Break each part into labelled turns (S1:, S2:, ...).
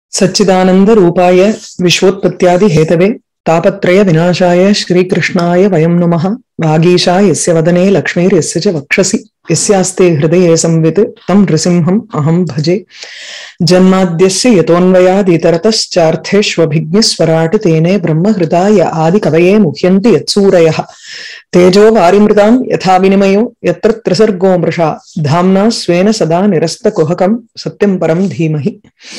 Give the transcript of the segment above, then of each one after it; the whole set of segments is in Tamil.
S1: सच्चिदानंद रूपाय विश्वोत्पत्त्यादि हेतवे तापत्रय विनाशाय श्रीकृष्णाय वयं नुमः वागीशा यस्य वदने लक्ष्मीर्यस्य च वक्षसि यस्यास्ते हृदये संवित् तं नृसिंहम् अहं भजे जन्माद्यस्य यतोऽन्वयादितरतश्चार्थेष्वभिज्ञस्वराट् तेने ब्रह्महृदाय आदिकवये मुह्यन्ति यत्सूरयः तेजो वारिमृतां यथा विनिमयो यत्र त्रिसर्गो मृषा धाम्ना स्वेन सदा निरस्तकुहकं सत्यं परं धीमहि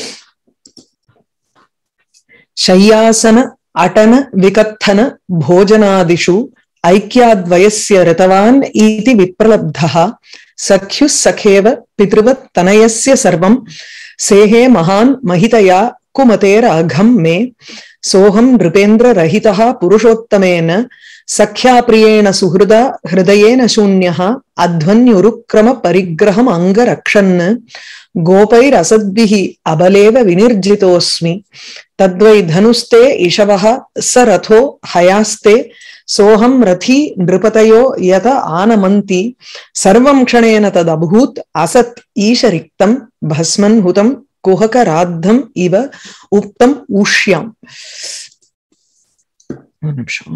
S1: शय्यासन अटन विकत्थन भोजनादिषु ऐक्याद्वयस्य ऋतवान् इति विप्रलब्धः सख्युः सखेव पितृवत् तनयस्य सर्वं सेहे महान् महितया कुमतेराघम् मे सोऽहं नृपेन्द्ररहितः पुरुषोत्तमेन सख्याप्रियेण सुहृदा हृदयेन शून्यः अध्वन्युरुक्रमपरिग्रहम् अङ्गरक्षन् गोपैरसद्भिः अबलेव विनिर्जितोऽस्मि तद्वै धनुस्ते इषवः स रथो हयास्ते सोऽहं रथी नृपतयो यत आनमन्ति सर्वं क्षणेन तदभूत् असत् ईशरिक्तं भस्मन् हुतं कुहकराद्धम् इव उक्तम् ऊष्याम् ஒரு நிமிஷம்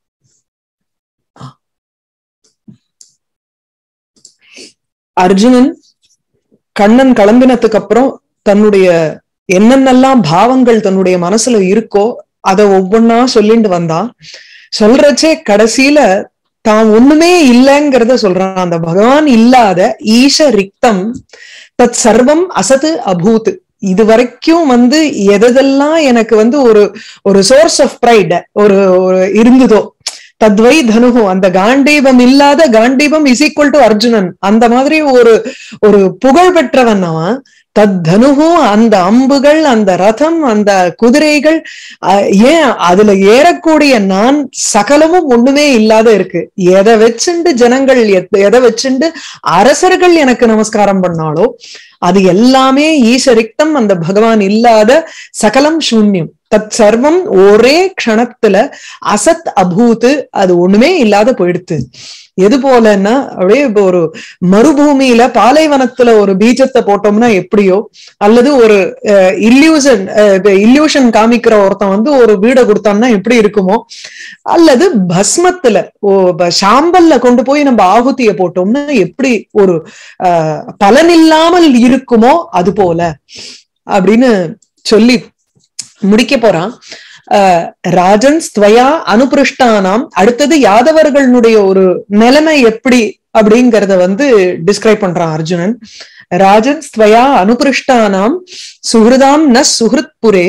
S1: அர்ஜுனன் கண்ணன் கிளம்பினதுக்கு அப்புறம் தன்னுடைய என்னென்னலாம் பாவங்கள் தன்னுடைய மனசுல இருக்கோ அத ஒவ்வொன்னா சொல்லிட்டு வந்தான் சொல்றச்சே கடைசியில தான் ஒண்ணுமே இல்லைங்கிறத சொல்றான் அந்த பகவான் இல்லாத ஈஷ ரிக்தம் தத் சர்வம் அசத்து அபூத் இது வரைக்கும் வந்து எதெல்லாம் எனக்கு வந்து ஒரு ஒரு சோர்ஸ் ஆஃப் ப்ரைட் ஒரு ஒரு இருந்ததோ தத்வை தனுகு அந்த காண்டீபம் இல்லாத காண்டீபம் இஸ் ஈக்குவல் டு அர்ஜுனன் அந்த மாதிரி ஒரு ஒரு புகழ் பெற்றவன் அவன் தத் தனுகு அந்த அம்புகள் அந்த ரதம் அந்த குதிரைகள் ஏன் அதுல ஏறக்கூடிய நான் சகலமும் ஒண்ணுமே இல்லாத இருக்கு எதை வச்சுண்டு ஜனங்கள் எதை வச்சுண்டு அரசர்கள் எனக்கு நமஸ்காரம் பண்ணாலோ அது எல்லாமே ஈஸ்வரிக்தம் அந்த பகவான் இல்லாத சகலம் சூன்யம் தத் சர்வம் ஒரே க்ஷணத்துல அசத் அபூத்து அது ஒண்ணுமே இல்லாத போயிடுத்து எது போலன்னா அப்படியே இப்போ ஒரு மறுபூமியில பாலைவனத்துல ஒரு பீஜத்தை போட்டோம்னா எப்படியோ அல்லது ஒரு இல்யூஷன் இல்யூஷன் காமிக்கிற ஒருத்தன் வந்து ஒரு வீடை கொடுத்தான்னா எப்படி இருக்குமோ அல்லது பஸ்மத்துல சாம்பல்ல கொண்டு போய் நம்ம ஆகுதிய போட்டோம்னா எப்படி ஒரு பலனில்லாமல் இருக்குமோ அது போல அப்படின்னு சொல்லி முடிக்க போறான் ராஜன் ஸ்துவயா அனுபிருஷ்டானாம் அடுத்தது யாதவர்களுடைய ஒரு நிலைமை எப்படி அப்படிங்கறத வந்து டிஸ்கிரைப் பண்றான் அர்ஜுனன் ராஜன் ஸ்துவயா அனுபிருஷ்டானாம் சுஹிருதாம் ந சுஹிருத் புரே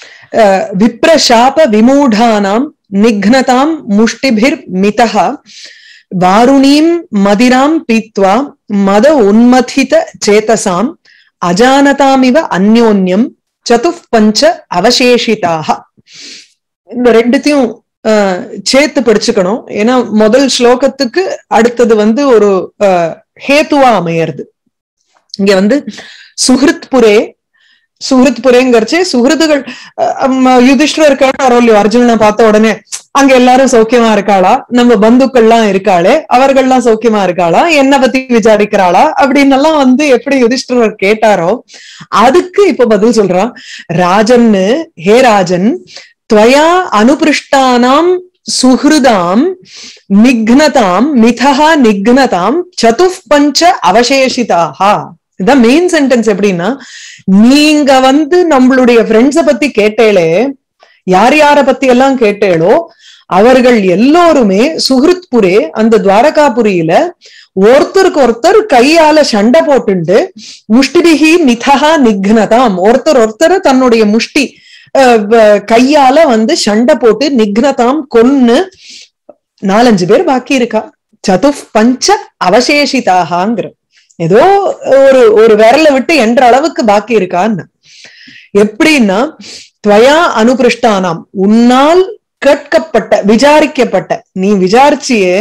S1: விப்ரஷாப விமூடானாம் நிக்னதாம் முஷ்டிபிர் மிதா வாருணீம் மதிராம் பீத்வா மத உன்மதித சேதசாம் அஜானதாமிவ அந்யோன்யம் சதுப் பஞ்ச அவசேஷிதாக இந்த ரெண்டுத்தையும் சேர்த்து படிச்சுக்கணும் ஏன்னா முதல் ஸ்லோகத்துக்கு அடுத்தது வந்து ஒரு ஹேத்துவா அமையறது இங்க வந்து சுஹிருத் புரே சுஹிருத் புரேங்கிறச்சு சுஹிருதுகள் யுதிஷ்டர் கேட்டாரோ இல்லையோ அர்ஜுனனை பார்த்த உடனே அங்க எல்லாரும் சௌக்கியமா இருக்காளா நம்ம பந்துக்கள்லாம் இருக்காளே அவர்கள்லாம் சௌக்கியமா இருக்காளா என்ன பத்தி விசாரிக்கிறாளா அப்படின்னு எல்லாம் வந்து எப்படி யுதிஷ்டர் கேட்டாரோ அதுக்கு இப்ப பதில் சொல்றான் ராஜன்னு ஹே ராஜன் துவயா அனுபிருஷ்டானாம் சுஹிருதாம் நிக்னதாம் மிதா நிக்னதாம் சதுப் பஞ்ச அவசேஷிதாகா இதான் மெயின் சென்டென்ஸ் எப்படின்னா நீங்க வந்து நம்மளுடைய ஃப்ரெண்ட்ஸ பத்தி கேட்டேளே யார் யார பத்தி எல்லாம் கேட்டேளோ அவர்கள் எல்லோருமே சுஹிருத்புரே அந்த துவாரகாபுரியில ஒருத்தருக்கு ஒருத்தர் கையால சண்டை போட்டுண்டு முஷ்டிபிகி மிதகா நிக்னதாம் ஒருத்தர் ஒருத்தர் தன்னுடைய முஷ்டி கையால வந்து சண்டை போட்டு நிக்னதாம் கொன்னு நாலஞ்சு பேர் பாக்கி இருக்கா சதுப் பஞ்ச அவசேஷிதாகாங்கிற ஏதோ ஒரு ஒரு விரல விட்டு என்ற அளவுக்கு பாக்கி இருக்கான்னு எப்படின்னா துவயா அனுபிருஷ்டானாம் உன்னால் கேட்கப்பட்ட விசாரிக்கப்பட்ட நீ விசாரிச்சியே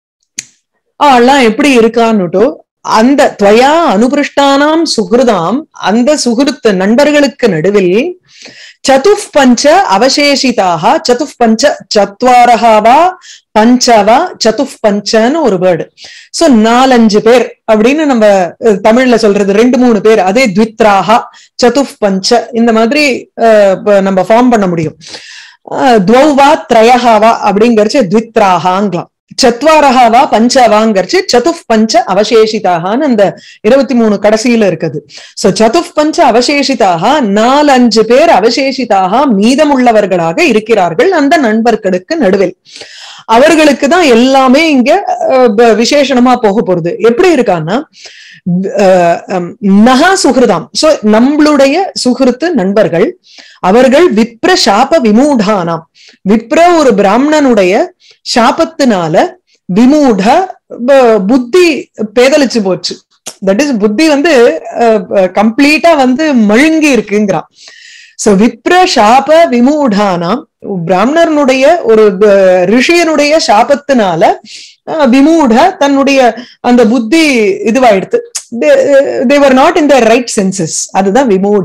S1: ஆள்லாம் எப்படி இருக்கான்னுட்டோ அந்த துவயா அனுபிருஷ்டானாம் சுகிருதாம் அந்த சுகிருத்து நண்பர்களுக்கு நடுவில் சதுஃப் பஞ்ச அவசேஷிதாக சதுஃப் பஞ்ச சத்வாரஹா வா பஞ்சவா சதுஃப் பஞ்சன்னு ஒரு வேர்டு சோ நாலஞ்சு பேர் அப்படின்னு நம்ம அஹ், தமிழ்ல சொல்றது ரெண்டு மூணு பேர் அதே த்வித்ராஹா சதுஃப் பஞ்ச இந்த மாதிரி அஹ், ப- நம்ம ஃபார்ம் பண்ண முடியும் அஹ், துவௌவா திரயஹாவா அப்படிங்கறச்சு த்வித்ராஹாங்கலாம் சத்வாரஹாவா பஞ்சவாங்கறச்சு சதுஃப் பஞ்ச அவசேஷிதாகான்னு அந்த இருபத்தி மூணு கடைசியில இருக்குது சோ சதுஃப் பஞ்ச அவசேஷிதாக நாலஞ்சு பேர் அவசேஷிதாக மீதமுள்ளவர்களாக இருக்கிறார்கள் அந்த நண்பர்களுக்கு நடுவில் அவர்களுக்கு தான் எல்லாமே இங்க அஹ், ப- விசேஷணமா போக போறது எப்படி இருக்கான்னா அஹ், ஹம், நகா சுகிருதாம் சோ நம்மளுடைய சுகிருத்து நண்பர்கள் அவர்கள் விப்ர சாப விமூடானாம் விப்ர ஒரு பிராமணனுடைய சாபத்தினால விமூட ப- புத்தி பேதலிச்சு போச்சு தட் இஸ் புத்தி வந்து கம்ப்ளீட்டா வந்து மழுங்கி இருக்குங்கிறான் சோ விப்ர சாப விமூடானாம் பிராமணனுடைய ஒரு ப- ரிஷியனுடைய சாபத்தினால அஹ், விமூட தன்னுடைய அந்த புத்தி இதுவாயிடுத்து தேவர் not in the right senses அதுதான் விமூட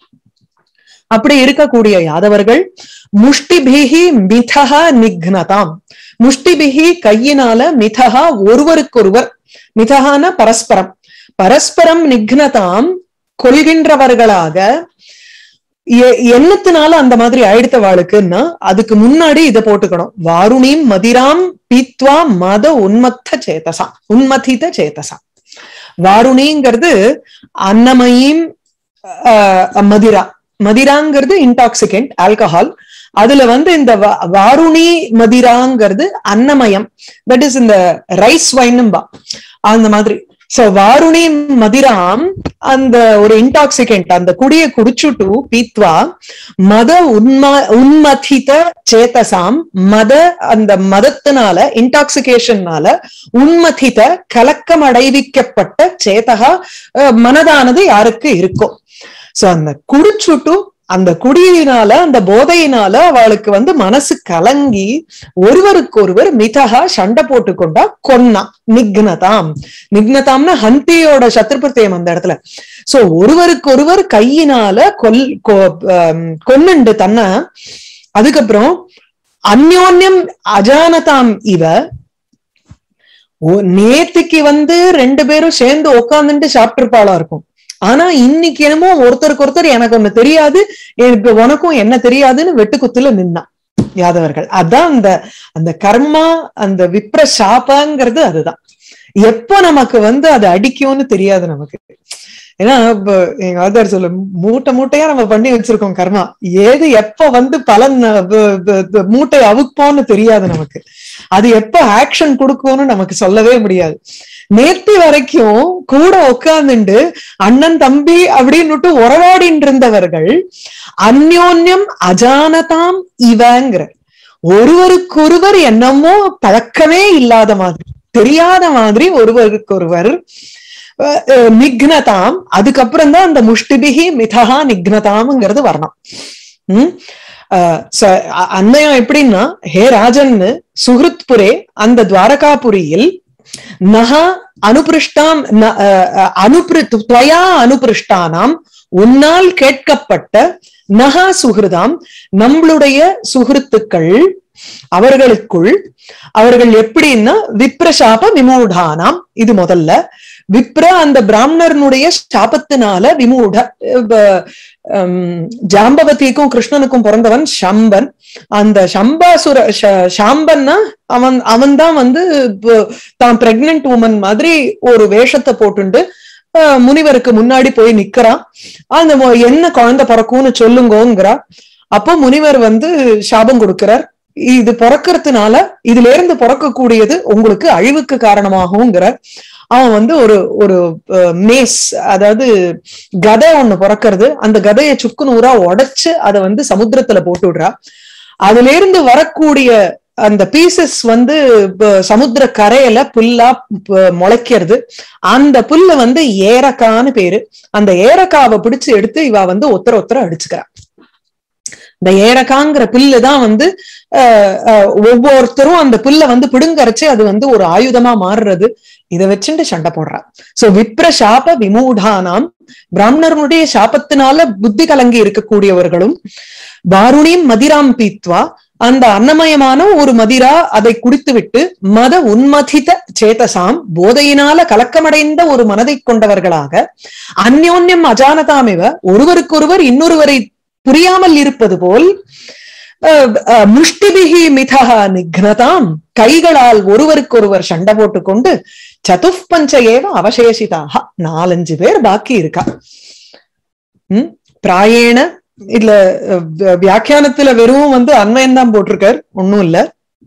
S1: அப்படி இருக்கக்கூடிய யாதவர்கள் முஷ்டிபிகி மிதகா நிக்னதாம் முஷ்டிபிகி கையினால மிதகா ஒருவருக்கொருவர் மிதகான பரஸ்பரம் பரஸ்பரம் நிக்னதாம் கொள்கின்றவர்களாக எ- என்னத்தினால அந்த மாதிரி ஆயிடுத்த வாளுக்குன்னா அதுக்கு முன்னாடி இதை போட்டுக்கணும் வாருணீம் மதிராம் பீத்வா மத உன்மத்த சேதசா உன்மதித சேதசா வாருணிங்கிறது அன்னமயீம் ஆஹ், மதிரா மதிராங்கிறது இன்டாக்சிகென்ட் ஆல்கஹால் அதுல வந்து இந்த வா- வாருணி மதிராங்கிறது அன்னமயம் தட் இஸ் இந்த ரைஸ் வைனும்பா அந்த மாதிரி சோ வாருணி மதிராம் அந்த ஒரு இன்டாக்சிகென்ட் அந்த குடியை குடிச்சுட்டு பீத்வா மத உன்ம உன்மதித சேதசாம் மத அந்த மதத்தினால இன்டாக்சிகேஷன்னால உன்மதித கலக்கம் அடைவிக்கப்பட்ட சேதகா அஹ், மனதானது யாருக்கு இருக்கும் சோ அந்த குடிச்சுட்டு அந்த குடியினால அந்த போதையினால அவளுக்கு வந்து மனசு கலங்கி ஒருவருக்கொருவர் மிதகா சண்டை போட்டு கொண்டா கொன்னா நிக்னதாம் நிக்னதாம்னா ஹந்தியோட சத்ருபத்தியம் அந்த இடத்துல சோ ஒருவருக்கொருவர் கையினால கொல் கொ- ஆம், கொன்னுண்டு தன்னை அதுக்கப்புறம் அந்யோன்யம் அஜானதாம் இவ ஓ- நேத்துக்கு வந்து ரெண்டு பேரும் சேர்ந்து உட்காந்துட்டு சாப்பிட்டிருப்பாளா இருக்கும் ஆனா இன்னைக்கு என்னமோ ஒருத்தருக்கு ஒருத்தர் எனக்கு ஒண்ணு தெரியாது எனக்கு உனக்கும் என்ன தெரியாதுன்னு வெட்டுக்குத்துல நின்னான் யாதவர்கள் அதான் அந்த அந்த கர்மா அந்த விப்ர சாபங்கிறது அதுதான் எப்போ நமக்கு வந்து அது அடிக்கும்னு தெரியாது நமக்கு ஏன்னா இப்ப எங்க ஆதார் சொல்ல மூட்டை மூட்டையா நம்ம பண்ணி வச்சிருக்கோம் கர்மா ஏது எப்ப வந்து பலன் அஹ், ப- ப- ப- மூட்டை அவுப்போம்னு தெரியாது நமக்கு அது எப்ப ஆக்ஷன் கொடுக்கும்னு நமக்கு சொல்லவே முடியாது நேத்து வரைக்கும் கூட உட்கார்ந்துண்டு அண்ணன் தம்பி அப்படின்னுட்டு உறவாடின்னு இருந்தவர்கள் அந்யோன்யம் அஜானதாம் இவங்கிற ஒருவருக்கொருவர் என்னமோ பழக்கமே இல்லாத மாதிரி தெரியாத மாதிரி ஒருவருக்கொருவர் அஹ், அஹ், நிக்னதாம் அதுக்கப்புறம் தான் அந்த முஷ்டிபிகி மிதகா நிக்னதாம்ங்கிறது வரணும் உம் அஹ், ச- அ- அன்மயம் எப்படின்னா ஹே ராஜன்னு சுஹൃத்புரே அந்த துவாரகாபுரியில் நகா அனுபிருஷ்டாம் ந- அஹ், அஹ், அனுபிரு துவயா அனுபிருஷ்டானாம் உன்னால் கேட்கப்பட்ட நகா சுகிருதாம் நம்மளுடைய சுகிருத்துக்கள் அவர்களுக்குள் அவர்கள் எப்படின்னா விப்ரசாப விமூடானாம் இது முதல்ல விப்ர அந்த பிராமணர்னுடைய சாபத்தினால விமூட இப்ப, ஹம், ஜாம்பவதிக்கும் கிருஷ்ணனுக்கும் பிறந்தவன் சம்பன் அந்த சம்பாசுர ஷ- சாம்பன்னா அவன் அவன் தான் வந்து இப்போ தான் பிரெக்னென்ட் உமன் மாதிரி ஒரு வேஷத்தை போட்டுண்டு அஹ், முனிவருக்கு முன்னாடி போய் நிக்கிறான் அந்த மொ- என்ன குழந்தை பிறக்கும்னு சொல்லுங்கோங்கிறா அப்போ முனிவர் வந்து சாபம் கொடுக்கிறார் இது பிறக்கிறதுனால இதுல இருந்து பிறக்கக்கூடியது உங்களுக்கு அழிவுக்கு காரணமாகுங்கிறார் அவன் வந்து ஒரு ஒரு மேஸ் அதாவது கதை ஒண்ணு பிறக்கிறது அந்த கதையை சுக்கு நூறா உடைச்சு அதை வந்து சமுத்திரத்துல போட்டு விடுறா அதுல இருந்து வரக்கூடிய அந்த பீசஸ் வந்து ப- சமுத்திர கரையில புல்லா ப- முளைக்கிறது அந்த புல்ல வந்து ஏரக்கான்னு பேரு அந்த ஏரக்காவை பிடிச்சு எடுத்து இவ வந்து ஒத்தர ஒத்தர அடிச்சுக்கிறா இந்த ஏரகாங்கிற புல்லு தான் வந்து அஹ், அஹ், ஒவ்வொருத்தரும் அந்த புல்ல வந்து பிடுங்கரைச்சு அது வந்து ஒரு ஆயுதமா மாறுறது இதை வச்சுட்டு சண்டை போடுறா சோ விப்ர சாப விமூடானாம் பிராமணர்களுடைய சாபத்தினால புத்தி கலங்கி இருக்கக்கூடியவர்களும் வாருணியும் மதிராம் பீத்வா அந்த அன்னமயமான ஒரு மதிரா அதை குடித்துவிட்டு மத உன்மதித சேதசாம் போதையினால கலக்கமடைந்த ஒரு மனதை கொண்டவர்களாக அந்யோன்யம் அஜானதாமிவ ஒருவருக்கொருவர் இன்னொருவரை புரியாமல் இருப்பது போல் அஹ், அஹ், முஷ்டிபிகி மிதா நிக்னதாம் கைகளால் ஒருவருக்கொருவர் சண்டை போட்டுக்கொண்டு சதுப்பஞ்ச ஏவ அவசேஷிதாக நாலஞ்சு பேர் பாக்கி இருக்கா உம் பிராயேண இதுல அஹ், வி- வியாக்கியானத்துல வெறும் வந்து அன்வயம் தான் போட்டிருக்கார் ஒண்ணும் இல்ல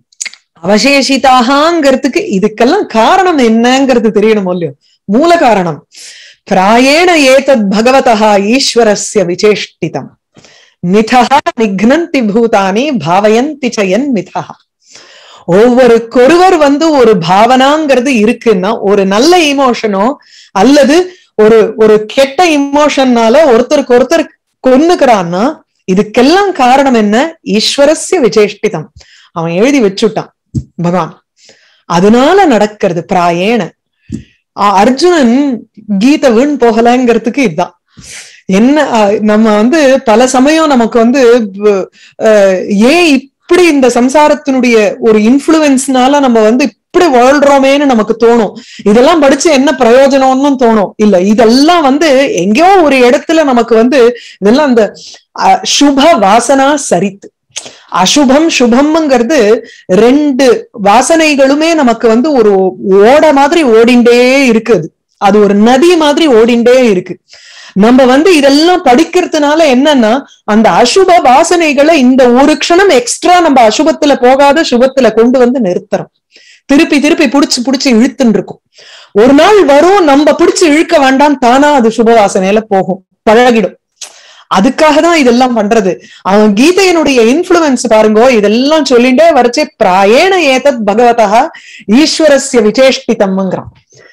S1: அவசேஷிதாகங்கிறதுக்கு இதுக்கெல்லாம் காரணம் என்னங்கிறது தெரியணும் இல்லையோ மூல காரணம் பிராயேண ஏதத் பகவதா ஈஸ்வரஸ்ய விசேஷ்டிதம் மிதா நிக்னந்தி பூதானி பாவயந்தி சயன் மிதா ஒவ்வொருக்கொருவர் வந்து ஒரு பாவனாங்கிறது இருக்குன்னா ஒரு நல்ல இமோஷனோ அல்லது ஒரு ஒரு கெட்ட இமோஷன்னால ஒருத்தருக்கு ஒருத்தர் கொன்னுக்கிறான்னா இதுக்கெல்லாம் காரணம் என்ன ஈஸ்வரஸ்ய விசேஷ்டிதம் அவன் எழுதி வச்சுட்டான் பகவான் அதனால நடக்கிறது பிராயேன அ- அர்ஜுனன் கீதை வீண் போகலங்கிறதுக்கு இதுதான் என்ன அஹ், நம்ம வந்து பல சமயம் நமக்கு வந்து வ- அஹ், ஏன் இப்படி இந்த சம்சாரத்தினுடைய ஒரு இன்ஃபுளுன்ஸ்னால நம்ம வந்து இப்படி வாழ்றோமேன்னு நமக்கு தோணும் இதெல்லாம் படிச்சு என்ன பிரயோஜனம்னு தோணும் இல்ல இதெல்லாம் வந்து எங்கேயோ ஒரு இடத்துல நமக்கு வந்து இதெல்லாம் அந்த அஹ், சுப வாசனா சரித்து அசுபம் சுபம்ங்கிறது ரெண்டு வாசனைகளுமே நமக்கு வந்து ஒரு ஓட மாதிரி ஓடிண்டே இருக்குது அது ஒரு நதி மாதிரி ஓடிண்டே இருக்கு நம்ம வந்து இதெல்லாம் படிக்கிறதுனால என்னன்னா அந்த அசுப வாசனைகளை இந்த ஒரு க்ஷணம் எக்ஸ்ட்ரா நம்ம அசுபத்துல போகாத சுபத்துல கொண்டு வந்து நிறுத்துறோம் திருப்பி திருப்பி புடிச்சு புடிச்சு இழுத்துன்னு இருக்கும் ஒரு நாள் வரும் நம்ம பிடிச்சு இழுக்க வேண்டாம் தானா அது சுப வாசனையில போகும் பழகிடும் அதுக்காக தான் இதெல்லாம் பண்றது அவன் கீதையினுடைய இன்ஃபுளுன்ஸ் பாருங்கோ இதெல்லாம் சொல்லிட்டே வரைச்சே பிராயேண ஏதத் பகவதா ஈஸ்வரஸ்ய விசேஷ்டிதம்ங்கிறான்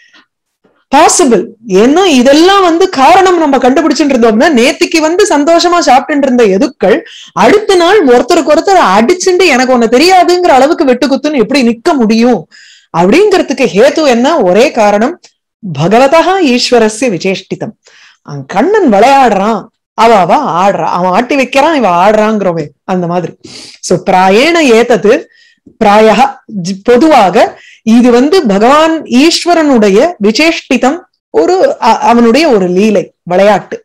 S1: பாசிபிள் ஏன்னா இதெல்லாம் வந்து காரணம் நம்ம கண்டுபிடிச்சுட்டு இருந்தோம்னா நேத்திக்கு வந்து சந்தோஷமா சாப்பிட்டு இருந்த எதுக்கள் அடுத்த நாள் ஒருத்தருக்கு ஒருத்தர் அடிச்சுட்டு எனக்கு ஒண்ணு தெரியாதுங்கிற அளவுக்கு வெட்டு குத்துன்னு எப்படி நிக்க முடியும் அப்படிங்கிறதுக்கு ஹேத்து என்ன ஒரே காரணம் பகவதா ஈஸ்வரஸ்ய விசேஷ்டிதம் அவன் கண்ணன் விளையாடுறான் அவ அவ ஆடுறா அவன் ஆட்டி வைக்கிறான் இவ ஆடுறாங்கிறவே அந்த மாதிரி சோ பிராயேண ஏத்தது பிராய பொதுவாக இது வந்து பகவான் ஈஸ்வரனுடைய விசேஷ்டிதம் ஒரு அ- அவனுடைய ஒரு லீலை விளையாட்டு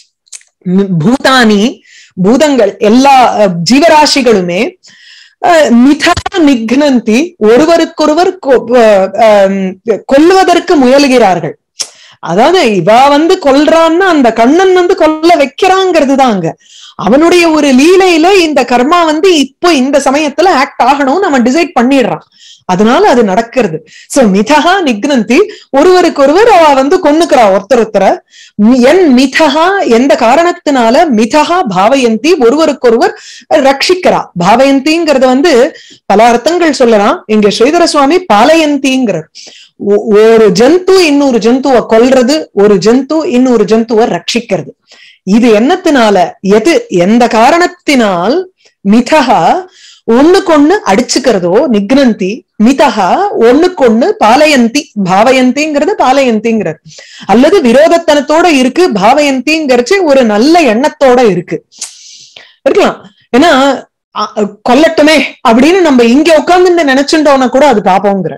S1: ம், பூதானி பூதங்கள் எல்லா அஹ், ஜீவராசிகளுமே அஹ், மிதா நிக்னந்தி ஒருவருக்கொருவர் கொ- அஹ், அஹ், கொல்லுவதற்கு முயலுகிறார்கள் அதாவது இவ வந்து கொல்றான்னா அந்த கண்ணன் வந்து கொல்ல வைக்கிறாங்கிறது தான் அங்க அவனுடைய ஒரு லீலையில இந்த கர்மா வந்து இப்போ இந்த சமயத்துல ஆக்ட் ஆகணும்னு அவன் டிசைட் பண்ணிடுறான் அதனால அது நடக்கிறது சோ மிதஹா நிக்னந்தி ஒருவருக்கொருவர் அவ வந்து கொன்னுக்கிறா ஒருத்தர் ஒருத்தர மி- என் மிதஹா எந்த காரணத்தினால மிதஹா பாவயந்தி ஒருவருக்கொருவர் ரட்சிக்கிறா பாவயந்திங்கிறது வந்து பல அர்த்தங்கள் சொல்லலாம் இங்க ஸ்ரீதர சுவாமி பாலயந்திங்கிறார் ஒ- ஒரு ஜந்து இன்னொரு ஜந்துவை கொல்றது ஒரு ஜந்து இன்னொரு ஜந்துவை ரட்சிக்கிறது இது என்னத்தினால எது எந்த காரணத்தினால் மிதஹா ஒண்ணுக்கொண்ணு அடிச்சுக்கிறதோ நிக்னந்தி மிதஹா ஒண்ணுக்கொண்ணு பாலயந்தி பாவயந்திங்கிறது பாலயந்திங்கிறது அல்லது விரோதத்தனத்தோட இருக்கு பாவயந்திங்கிறச்சு ஒரு நல்ல எண்ணத்தோட இருக்கு இருக்கலாம் ஏன்னா அ- கொல்லட்டுமே அப்படின்னு நம்ம இங்க உட்கார்ந்து நினைச்சுட்டோம்னா கூட அது பாப்போங்கிற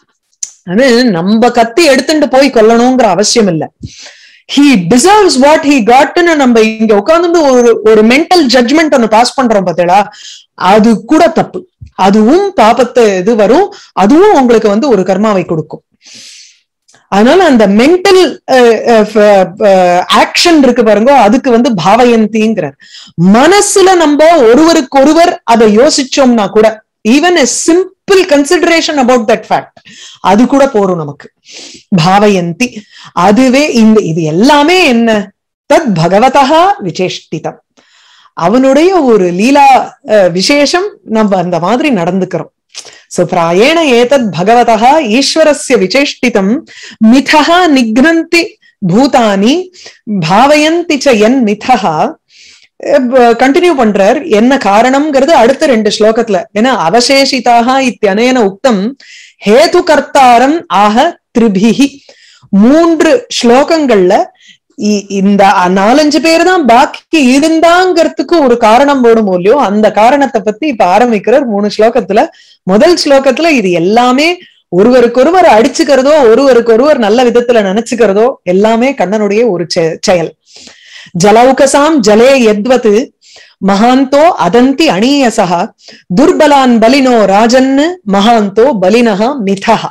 S1: அது நம்ம கத்தி எடுத்துட்டு போய் கொல்லணுங்கிற அவசியம் இல்ல ஹி டிசர்வ்ஸ் வாட் ஹி காட்னு நம்ம இங்க உட்கார்ந்து ஒரு ஒரு மென்டல் ஜட்ஜ்மெண்ட் ஒன்னு பாஸ் பண்றோம் பார்த்தீங்களா அது கூட தப்பு அதுவும் பாபத்தை இது வரும் அதுவும் உங்களுக்கு வந்து ஒரு கர்மாவை கொடுக்கும் அதனால அந்த மென்டல் ஆக்ஷன் இருக்கு பாருங்க அதுக்கு வந்து பாவயந்திங்கிறார் மனசுல நம்ம ஒருவருக்கு ஒருவர் அதை யோசிச்சோம்னா கூட even a simple consideration about that fact அது கூட போரும் நமக்கு பாவயந்தி அதுவே இந்த இது எல்லாமே என்ன தத் பகவதா விசேஷ்டிதம் அவனுடைய ஒரு லீலா அஹ், விசேஷம் நம்ம அந்த மாதிரி நடந்துக்கிறோம் சோ பிராயேண ஏதத் பகவதா ஈஸ்வரஸ்ய விசேஷ்டிதம் மிதஹா நிக்னந்தி பூதானி பாவயந்தி ச என் மிதஹா கண்டினியூ பண்றார் என்ன காரணம்ங்கிறது அடுத்த ரெண்டு ஸ்லோகத்துல ஏன்னா அவசேஷிதாக இத்தியனேன உக்தம் ஹேது கர்த்தாரம் ஆக திரிபிகி மூன்று ஸ்லோகங்கள்ல இ- இந்த நாலஞ்சு பேர் தான் பாக்கி இருந்தாங்கிறதுக்கு ஒரு காரணம் வேணும் இல்லையோ அந்த காரணத்தை பத்தி இப்ப ஆரம்பிக்கிறார் மூணு ஸ்லோகத்துல முதல் ஸ்லோகத்துல இது எல்லாமே ஒருவருக்கொருவர் அடிச்சுக்கிறதோ ஒருவருக்கொருவர் நல்ல விதத்துல நினைச்சுக்கிறதோ எல்லாமே கண்ணனுடைய ஒரு செ- செயல் ஜலௌகசாம் ஜலே யத்வத் மகாந்தோ அதந்தி அணீயசா துர்பலான் பலினோ ராஜன்னு மகாந்தோ பலினஹா மிதஹா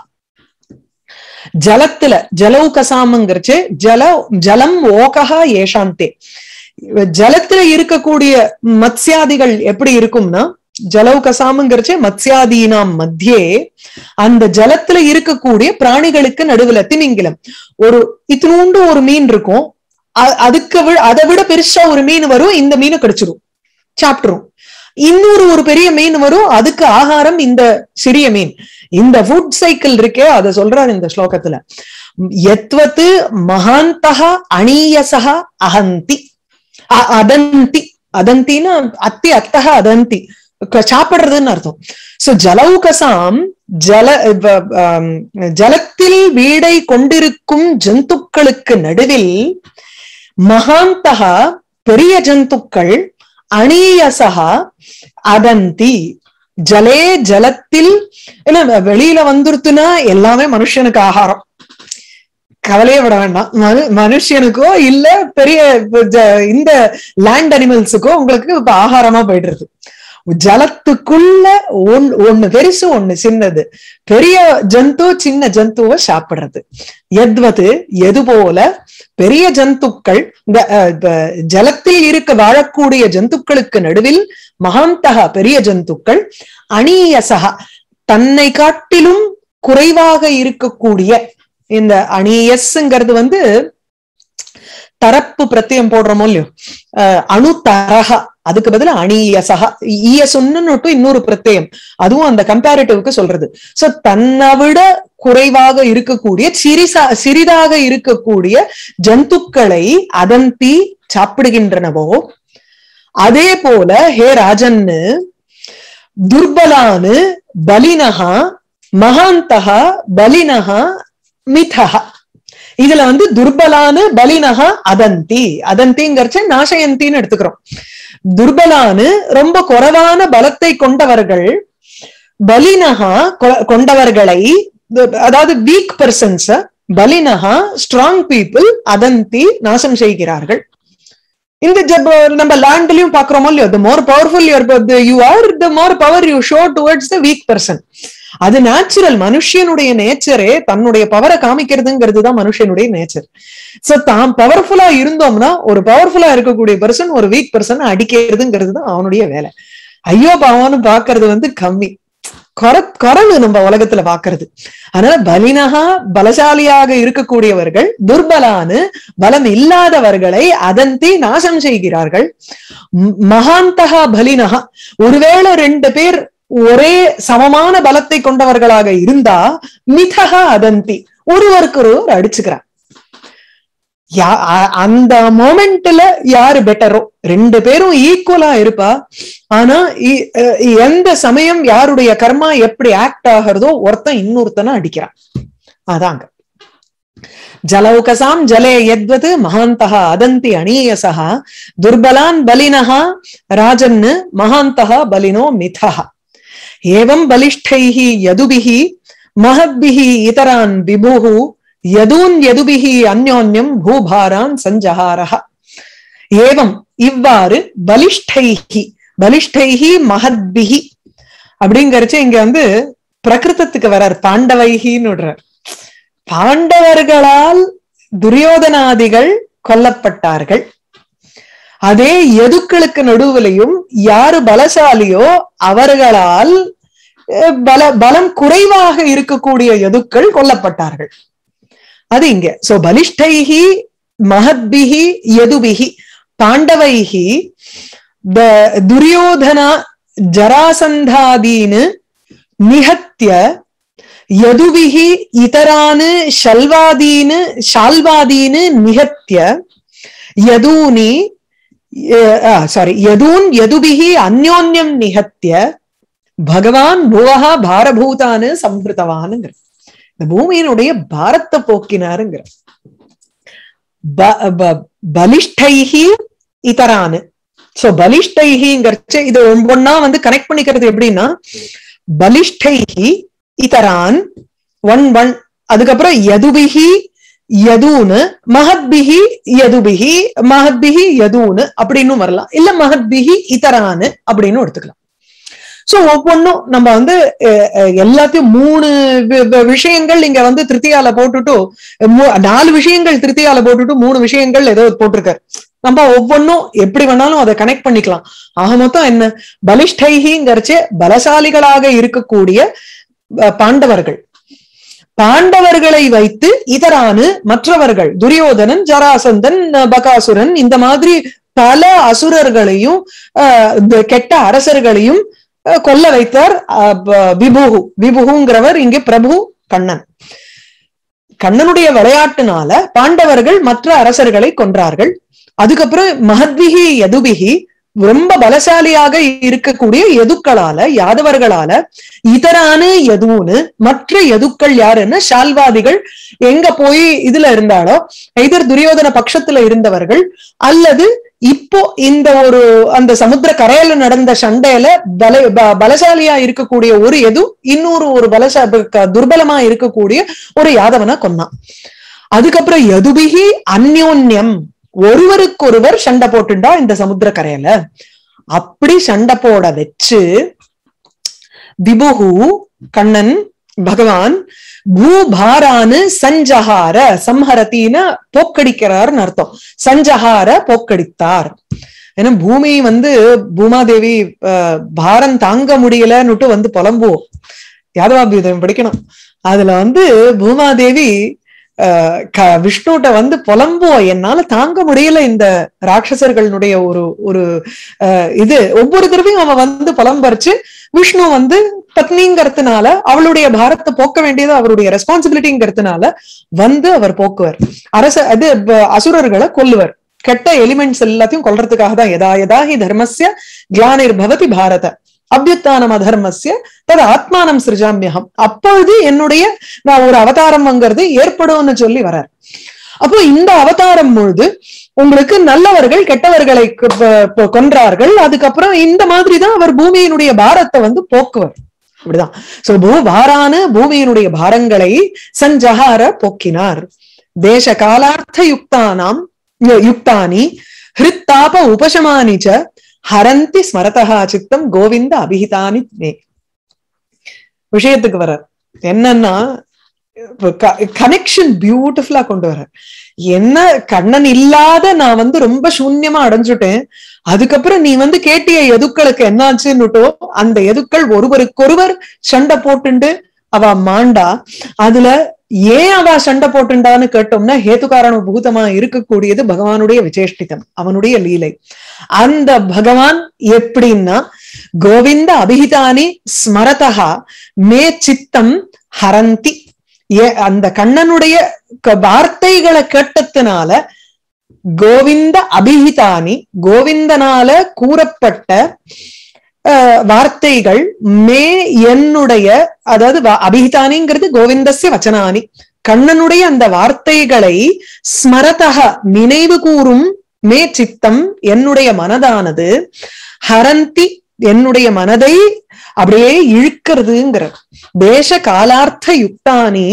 S1: ஜலத்துல ஜலௌகசாமங்கிறச்சு ஜல ஜலம் ஓகஹா ஏஷாந்தே ஜலத்துல இருக்கக்கூடிய மத்ஸ்யாதிகள் எப்படி இருக்கும்னா ஜலௌகசாமங்கிறச்சு மத்ஸ்யாதீனாம் மத்தியே அந்த ஜலத்துல இருக்கக்கூடிய பிராணிகளுக்கு நடுவுல திமிங்கிலம் ஒரு இத்தினூண்டு ஒரு மீன் இருக்கும் அ- அதுக்கு வி- அதை விட பெருசா ஒரு மீன் வரும் இந்த மீனை கடிச்சிரும் சாப்பிட்டுரும் இன்னொரு ஒரு பெரிய மீன் வரும் அதுக்கு ஆகாரம் இந்த சிறிய மீன் இந்த ஃபுட் சைக்கிள் இருக்கே அதை சொல்றாரு இந்த ஸ்லோகத்துல எத்வத்து மகாந்தகா அணீயசா அகந்தி அ- அதந்தி அதந்தின்னா அத்தி அத்தக அதந்தி க- சாப்பிடுறதுன்னு அர்த்தம் சோ ஜலௌகசாம் ஜல இப்ப, ஆம், ஜலத்தில் வீடை கொண்டிருக்கும் ஜந்துக்களுக்கு நடுவில் மகாந்தகா பெரிய ஜந்துக்கள் அணீயசகா அதந்தி ஜலே ஜலத்தில் என்ன வெளியில வந்துருத்துனா எல்லாமே மனுஷனுக்கு ஆகாரம் கவலையே விட வேண்டாம் மனு மனுஷனுக்கோ இல்ல பெரிய இப்ப ஜ- இந்த லேண்ட் அனிமல்ஸுக்கோ உங்களுக்கு இப்ப ஆகாரமா போயிடுறது ஜலத்துக்குள்ள ஒன் ஒண்ணு பெருசு ஒண்ணு சின்னது பெரிய ஜந்து சின்ன ஜந்துவை சாப்பிடுறது எத்வது எது போல பெரிய ஜந்துக்கள் இந்த அஹ், இப்ப ஜலத்தில் இருக்க வாழக்கூடிய ஜந்துக்களுக்கு நடுவில் மகாந்தகா பெரிய ஜந்துக்கள் அணீயசகா தன்னை காட்டிலும் குறைவாக இருக்கக்கூடிய இந்த அணியஸ்ங்கிறது வந்து தரப்பு பிரத்யம் போடுறோமோ இல்லையோ அஹ், அணு தரகா அதுக்கு பதிலா அணியசகா ஈயசுன்னு இன்னொரு பிரத்யம் அதுவும் அந்த கம்பேரிட்டிவ்க்கு சொல்றது சோ தன்னை விட குறைவாக இருக்கக்கூடிய சிறிசா சிறிதாக இருக்கக்கூடிய ஜந்துக்களை அதந்தி சாப்பிடுகின்றனவோ அதே போல ஹே ராஜன்னு துர்பலானு பலினஹா மகாந்தகா பலினஹா மிதஹா இதுல வந்து துர்பலானு பலினஹா அதந்தி அதந்திங்கிறச்ச நாசயந்தின்னு எடுத்துக்கிறோம் துர்பலானு ரொம்ப குறைவான பலத்தை கொண்டவர்கள் பலினஹா கொ- கொண்டவர்களை அதாவது வீக் பர்சன்ஸ் பலினஹா ஸ்ட்ராங் பீப்புள் அதந்தி நாசம் செய்கிறார்கள் இந்த ஜப் நம்ம லேண்ட்லயும் பாக்குறோமோ இல்லையோ the more powerful your you are the more power you show towards the weak person அது நேச்சுரல் மனுஷனுடைய நேச்சரே தன்னுடைய பவரை காமிக்கிறதுங்கிறது தான் மனுஷனுடைய நேச்சர் சோ தான் பவர்ஃபுல்லா இருந்தோம்னா ஒரு பவர்ஃபுல்லா இருக்கக்கூடிய பர்சன் ஒரு வீக் பர்சன் அடிக்கிறதுங்கிறது தான் அவனுடைய வேலை ஐயோ பாவம்னு பாக்குறது வந்து கம்மி குறை குறைவு நம்ம உலகத்துல பாக்குறது அதனால பலினகா பலசாலியாக இருக்கக்கூடியவர்கள் துர்பலானு பலம் இல்லாதவர்களை அதந்தி நாசம் செய்கிறார்கள் ம- மகாந்தகா பலினகா ஒருவேளை ரெண்டு பேர் ஒரே சமமான பலத்தை கொண்டவர்களாக இருந்தா மிதகா அதந்தி ஒருவருக்கு ஒருவர் அடிச்சுக்கிறார் யா- அ- அந்த மோமெண்ட்ல யாரு பெட்டரோ ரெண்டு பேரும் ஈக்குவலா இருப்பா ஆனா இ- அஹ் எந்த சமயம் யாருடைய கர்மா எப்படி ஆக்ட் ஆகிறதோ ஒருத்தன் இன்னொருத்தனை அடிக்கிறான் அதாங்க ஜலௌகசாம் ஜலே யத்வது மகாந்தகா அதந்தி அணீயசா துர்பலான் பலினஹா ராஜன்னு மகாந்தகா பலினோ மிதஹா ஏவம் பலிஷ்டைः யதுபிः மஹத்பிः இதரான் விபுः யதூன் யதுபிः அந்யோன்யம் பூபாரான் சஞ்சஹாரஹ ஏவம் இவ்வாறு பலிஷ்டைஹி பலிஷ்டைஹி மஹத்பிஹி அப்படிங்கறச்சு இங்க வந்து பிரகிருதத்துக்கு வர்றார் பாண்டவைகின்னு விடுறார் பாண்டவர்களால் துரியோதனாதிகள் கொல்லப்பட்டார்கள் அதே எதுக்களுக்கு நடுவுலையும் யாரு பலசாலியோ அவர்களால் அஹ், பல பலம் குறைவாக இருக்கக்கூடிய எதுக்கள் கொல்லப்பட்டார்கள் அது இங்க சோ பலிஷ்டைஹி மஹத்பிஹி யதுபிஹி பாண்டவைஹி த- துரியோதனா ஜராசந்தாதீனு நிகத்திய யதுபிஹி இதரானு ஷல்வாதீனு ஷால்வாதீனு நிகத்திய யதூனி சாரி யதூன் யதுபிகி அந்யோன்யம் நிகத்திய பகவான் புவஹா பாரபூதான்னு சம்பிருத்தவானுங்கிற இந்த பூமியினுடைய பாரத்தை போக்கினாருங்கிற பலிஷ்டைஹி இதரானு சோ பலிஷ்டைஹிங்கிறச்சு இது ஒவ்வொன்னா வந்து கனெக்ட் பண்ணிக்கிறது எப்படின்னா பலிஷ்டைஹி இதரான் ஒன் ஒன் அதுக்கப்புறம் யதுபிகி யதூனு மஹத்பிகி யதுபிகி மஹத்பிகி யதூனு அப்படின்னு வரலாம் இல்ல மஹத்பிகி இதரானு அப்படின்னு எடுத்துக்கலாம் சோ ஒவ்வொன்றும் நம்ம வந்து எல்லாத்தையும் மூணு விஷயங்கள் இங்க வந்து திருத்தியால போட்டுட்டு நாலு விஷயங்கள் திருத்தியால போட்டுட்டு மூணு விஷயங்கள் ஏதோ போட்டிருக்காரு நம்ம ஒவ்வொன்றும் எப்படி வேணாலும் அதை கனெக்ட் பண்ணிக்கலாம் ஆக மொத்தம் என்ன பலிஷ்டைகிங்கிறச்சே பலசாலிகளாக இருக்கக்கூடிய பாண்டவர்கள் பாண்டவர்களை வைத்து இதரானு மற்றவர்கள் துரியோதனன் ஜராசந்தன் பகாசுரன் இந்த மாதிரி பல அசுரர்களையும் கெட்ட அரசர்களையும் கொல்ல வைத்தார் விபுகு விபுகுங்கிறவர் இங்கே பிரபு கண்ணன் கண்ணனுடைய விளையாட்டுனால பாண்டவர்கள் மற்ற அரசர்களை கொன்றார்கள் அதுக்கப்புறம் மஹத்விகி யதுபிகி ரொம்ப பலசாலியாக இருக்கக்கூடிய எதுக்களால யாதவர்களால இதரானு எதுவுன்னு மற்ற எதுக்கள் யாருன்னு ஷால்வாதிகள் எங்க போய் இதுல இருந்தாலோ எதிர் துரியோதன பட்சத்துல இருந்தவர்கள் அல்லது இப்போ இந்த ஒரு அந்த சமுத்திர கரையில நடந்த சண்டையில பல பலசாலியா இருக்கக்கூடிய ஒரு எது இன்னொரு ஒரு பலசா துர்பலமா இருக்கக்கூடிய ஒரு யாதவனை கொன்னான் அதுக்கப்புறம் எதுபிகி அந்யோன்யம் ஒருவருக்கொருவர் சண்டை போட்டுண்டா இந்த சமுத்திர கரையில அப்படி சண்டை போட வச்சு விபுகு கண்ணன் பகவான் பூபாரானு சஞ்சஹார சம்ஹரத்தின்னு போக்கடிக்கிறார்னு அர்த்தம் சஞ்சஹார போக்கடித்தார் ஏன்னா பூமி வந்து பூமாதேவி பாரம் தாங்க முடியலன்னுட்டு வந்து புலம்புவோம் யாதவாபியுதம் படிக்கணும் அதுல வந்து பூமாதேவி விஷ்ணுட்ட வந்து புலம்புவோம் என்னால தாங்க முடியல இந்த ராட்சசர்களுடைய ஒரு ஒரு இது ஒவ்வொரு தடவையும் அவன் வந்து புலம்பரிச்சு விஷ்ணு வந்து பத்னிங்கிறதுனால அவளுடைய பாரத்தை போக்க வேண்டியது அவருடைய ரெஸ்பான்சிபிலிட்டிங்கிறதுனால வந்து அவர் போக்குவர் அரச அது அசுரர்களை கொல்லுவர் கெட்ட எலிமெண்ட்ஸ் எல்லாத்தையும் கொல்றதுக்காக தான் எதா எதாஹி தர்மஸ்ய கிளானிர் பவதி பாரத அபியுத்தானம் அதர்மஸ்ய தது ஆத்மானம் சிருஜாமியகம் அப்பொழுது என்னுடைய நான் ஒரு அவதாரம்ங்கிறது ஏற்படும்னு சொல்லி வர்றார் அப்போ இந்த அவதாரம் பொழுது உங்களுக்கு நல்லவர்கள் கெட்டவர்களை கொன்றார்கள் அதுக்கப்புறம் இந்த மாதிரிதான் அவர் பூமியினுடைய பாரத்தை வந்து போக்குவர் அப்படிதான் சோ பூ பாரான பூமியினுடைய பாரங்களை சஞ்சகார போக்கினார் தேச காலார்த்த யுக்தானாம் யுக்தானி ஹிருத்தாப உபசமானி ச ஹரந்தி ஸ்மரதா சித்தம் கோவிந்த அபிஹிதானி மே விஷயத்துக்கு வர என்னன்னா கனெக்ஷன் பியூட்டிஃபுல்லா கொண்டு வர என்ன கண்ணன் இல்லாத நான் வந்து ரொம்ப சூன்யமா அடைஞ்சுட்டேன் அதுக்கப்புறம் நீ வந்து கேட்டிய எதுக்களுக்கு என்னாச்சுன்னுட்டோ அந்த எதுக்கள் ஒருவருக்கொருவர் சண்டை போட்டுண்டு அவ மாண்டா அதுல ஏன் அவ சண்டை போட்டுண்டான்னு கேட்டோம்னா ஹேத்துக்காரண பூதமா இருக்கக்கூடியது பகவானுடைய விசேஷ்டிதம் அவனுடைய லீலை அந்த பகவான் எப்படின்னா கோவிந்த அபிஹிதானி ஸ்மரதா மே சித்தம் ஹரந்தி ஏ அந்த கண்ணனுடைய வார்த்தைகளை கேட்டதுனால கோவிந்த அபிஹிதானி கோவிந்தனால கூறப்பட்ட வார்த்தைகள் மே என்னுடைய அதாவது அபிஹிதானிங்கிறது கோவிந்தசிய வச்சனானி கண்ணனுடைய அந்த வார்த்தைகளை ஸ்மரதக நினைவு கூறும் மே சித்தம் என்னுடைய மனதானது ஹரந்தி என்னுடைய மனதை அப்படியே இழுக்கிறதுங்கிற தேச காலார்த்த யுக்தானி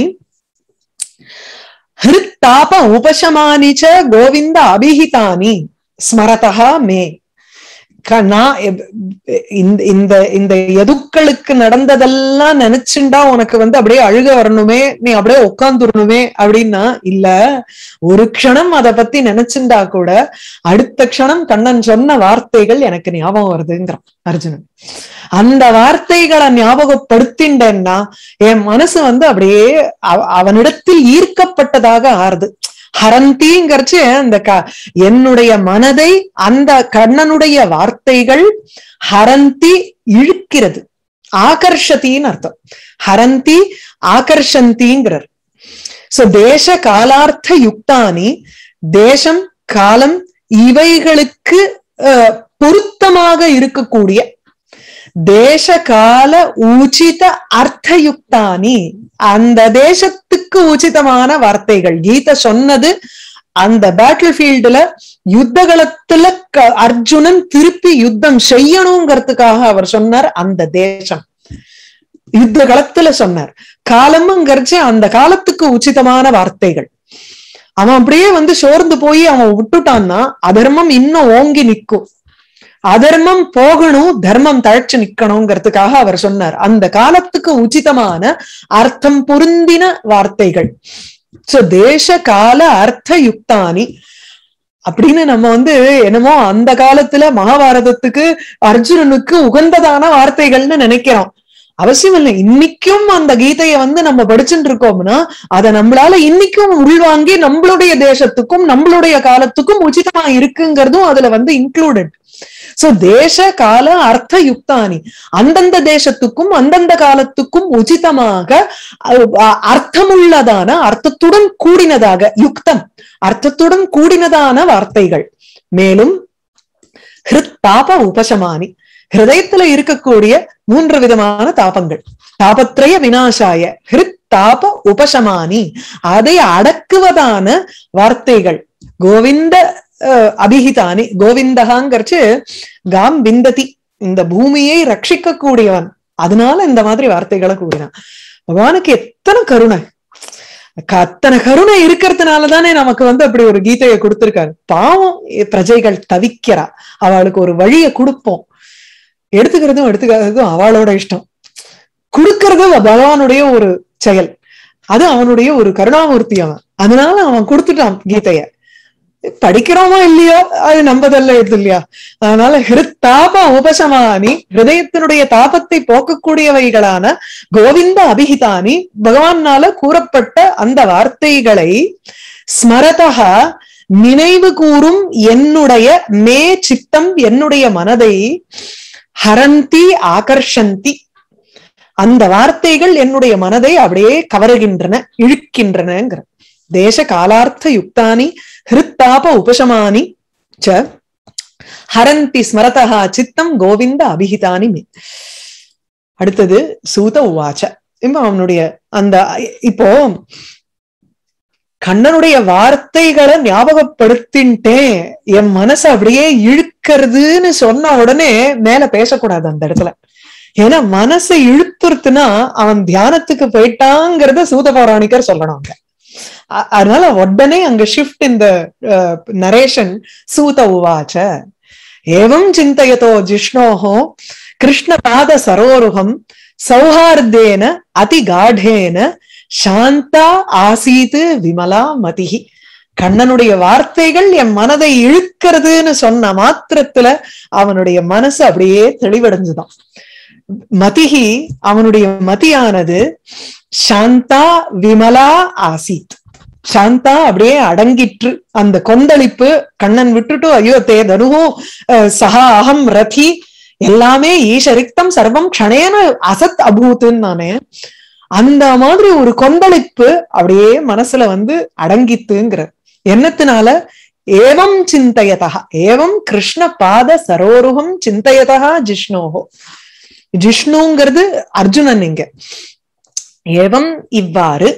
S1: ஹிருத்தாப உபசமானிச்ச கோவிந்த அபிஹிதானி ஸ்மரதா மே நான் இந்த இந்த இந்த எதுக்களுக்கு நடந்ததெல்லாம் நினைச்சுண்டா உனக்கு வந்து அப்படியே அழுக வரணுமே நீ அப்படியே உட்காந்துடணுமே அப்படின்னா இல்ல ஒரு க்ஷணம் அதை பத்தி நினைச்சுண்டா கூட அடுத்த க்ஷணம் கண்ணன் சொன்ன வார்த்தைகள் எனக்கு ஞாபகம் வருதுங்கிறான் அர்ஜுனன் அந்த வார்த்தைகளை ஞாபகப்படுத்தின்றேன்னா என் மனசு வந்து அப்படியே அவனிடத்தில் ஈர்க்கப்பட்டதாக ஆறுது ஹரந்திங்கிறச்சு அந்த க என்னுடைய மனதை அந்த கண்ணனுடைய வார்த்தைகள் ஹரந்தி இழுக்கிறது ஆகர்ஷத்தின்னு அர்த்தம் ஹரந்தி ஆகர்ஷந்திங்கிறார் சோ தேச காலார்த்த யுக்தானி தேசம் காலம் இவைகளுக்கு அஹ், பொருத்தமாக இருக்கக்கூடிய தேச கால உச்சித அர்த்தயுக்தானி அந்த தேசத்துக்கு உச்சிதமான வார்த்தைகள் கீதை சொன்னது அந்த பேட்டில் ஃபீல்டுல யுத்த களத்துல க- அர்ஜுனன் திருப்பி யுத்தம் செய்யணுங்கிறதுக்காக அவர் சொன்னார் அந்த தேசம் யுத்த களத்துல சொன்னார் காலம்ங்கிறச்சு அந்த காலத்துக்கு உச்சிதமான வார்த்தைகள் அவன் அப்படியே வந்து சோர்ந்து போய் அவன் விட்டுட்டான்னா அதர்மம் இன்னும் ஓங்கி நிக்கும் அதர்மம் போகணும் தர்மம் தழைச்சு நிக்கணுங்கிறதுக்காக அவர் சொன்னார் அந்த காலத்துக்கு உச்சிதமான அர்த்தம் பொருந்தின வார்த்தைகள் சோ தேச கால அர்த்த யுக்தானி அப்படின்னு நம்ம வந்து என்னமோ அந்த காலத்துல மகாபாரதத்துக்கு அர்ஜுனனுக்கு உகந்ததான வார்த்தைகள்னு நினைக்கிறோம் அவசியம் இல்லை இன்னைக்கும் அந்த கீதையை வந்து நம்ம படிச்சுட்டு இருக்கோம்னா அதை நம்மளால இன்னைக்கும் உள்வாங்கி நம்மளுடைய தேசத்துக்கும் நம்மளுடைய காலத்துக்கும் உச்சிதமா இருக்குங்கிறதும் அதுல வந்து இன்க்ளூடட் சோ தேச கால அர்த்த யுக்தானி அந்தந்த தேசத்துக்கும் அந்தந்த காலத்துக்கும் உச்சிதமாக அஹ், அஹ், அர்த்தமுள்ளதான அர்த்தத்துடன் கூடினதாக யுக்தம் அர்த்தத்துடன் கூடினதான வார்த்தைகள் மேலும் ஹிருத் தாப உபசமானி ஹிருதயத்துல இருக்கக்கூடிய மூன்று விதமான தாபங்கள் தாபத்ரய வினாசாய ஹிருத் தாப உபசமானி அதை அடக்குவதான வார்த்தைகள் கோவிந்த அஹ், அபிஹிதானி கோவிந்தகாங்கிறச்சு காம் விந்ததி இந்த பூமியை ரட்சிக்க கூடியவன் அதனால இந்த மாதிரி வார்த்தைகளை கூறினான் பகவானுக்கு எத்தனை கருணை க- அத்தனை கருணை இருக்கிறதுனால தானே நமக்கு வந்து அப்படி ஒரு கீதையை கொடுத்திருக்காரு பாவம் எ- பிரஜைகள் தவிக்கிறா அவளுக்கு ஒரு வழியை கொடுப்போம் எடுத்துக்கிறதும் எடுத்துக்காததும் அவளோட இஷ்டம் கொடுக்கறதும் பகவானுடைய ஒரு செயல் அது அவனுடைய ஒரு கருணாமூர்த்தி அவன் அதனால அவன் கொடுத்துட்டான் கீதைய படிக்கிறோமா இல்லையோ அது நம்பதல்ல இது இல்லையா அதனால ஹிருத்தாப உபசமானி ஹிருதயத்தினுடைய தாபத்தை போக்கக்கூடியவைகளான கோவிந்த அபிஹிதானி பகவானால கூறப்பட்ட அந்த வார்த்தைகளை ஸ்மரதா நினைவு கூறும் என்னுடைய மே சித்தம் என்னுடைய மனதை ஹரந்தி ஆகர்ஷந்தி அந்த வார்த்தைகள் என்னுடைய மனதை அப்படியே கவருகின்றன இழுக்கின்றனங்கிற தேச காலார்த்த யுக்தானி ஹிருத்தாப உபசமானி ச ஹரந்தி ஸ்மரதா சித்தம் கோவிந்த அபிஹிதானி மே அடுத்தது சூத உவாச்ச இப்ப அவனுடைய அந்த இப்போ கண்ணனுடைய வார்த்தைகளை ஞாபகப்படுத்தின்ட்டேன் என் மனசு அப்படியே இழுக்கிறதுன்னு சொன்ன உடனே மேல பேசக்கூடாது அந்த இடத்துல ஏன்னா மனசை இழுத்துருத்துனா அவன் தியானத்துக்கு போயிட்டாங்கிறத சூத பௌராணிகர் சொல்லணும் அங்க அ- அதனால உடனே அங்க ஷிஃப்ட் இந்த நரேஷன் சூத உவாச்ச ஏவம் சிந்தயதோ ஜிஷ்ணோஹோ கிருஷ்ணபாத சரோருகம் சௌஹார்தேன அதிகாடேன சாந்தா ஆசீது விமலா மதிஹி கண்ணனுடைய வார்த்தைகள் என் மனதை இழுக்கிறதுன்னு சொன்ன மாத்திரத்துல அவனுடைய மனசு அப்படியே தெளிவடைஞ்சுதான் மதிஹி அவனுடைய மதியானது சாந்தா விமலா ஆசீத் சாந்தா அப்படியே அடங்கிற்று அந்த கொந்தளிப்பு கண்ணன் விட்டுட்டு ஐயோ தே தனுகோ அஹ், சஹா அகம் ரதி எல்லாமே ஈஷரிக்தம் சர்வம் க்ஷணேன அசத் அபூத்துன்னு நானே அந்த மாதிரி ஒரு கொந்தளிப்பு அப்படியே மனசுல வந்து அடங்கித்துங்கிற என்னத்தினால ஏவம் சிந்தயதா ஏவம் கிருஷ்ண பாத சரோருகம் சிந்தயதா ஜிஷ்ணோஹோ ஜிஷ்ணுங்கிறது அர்ஜுனன் இங்க ஏவம் இவ்வாறு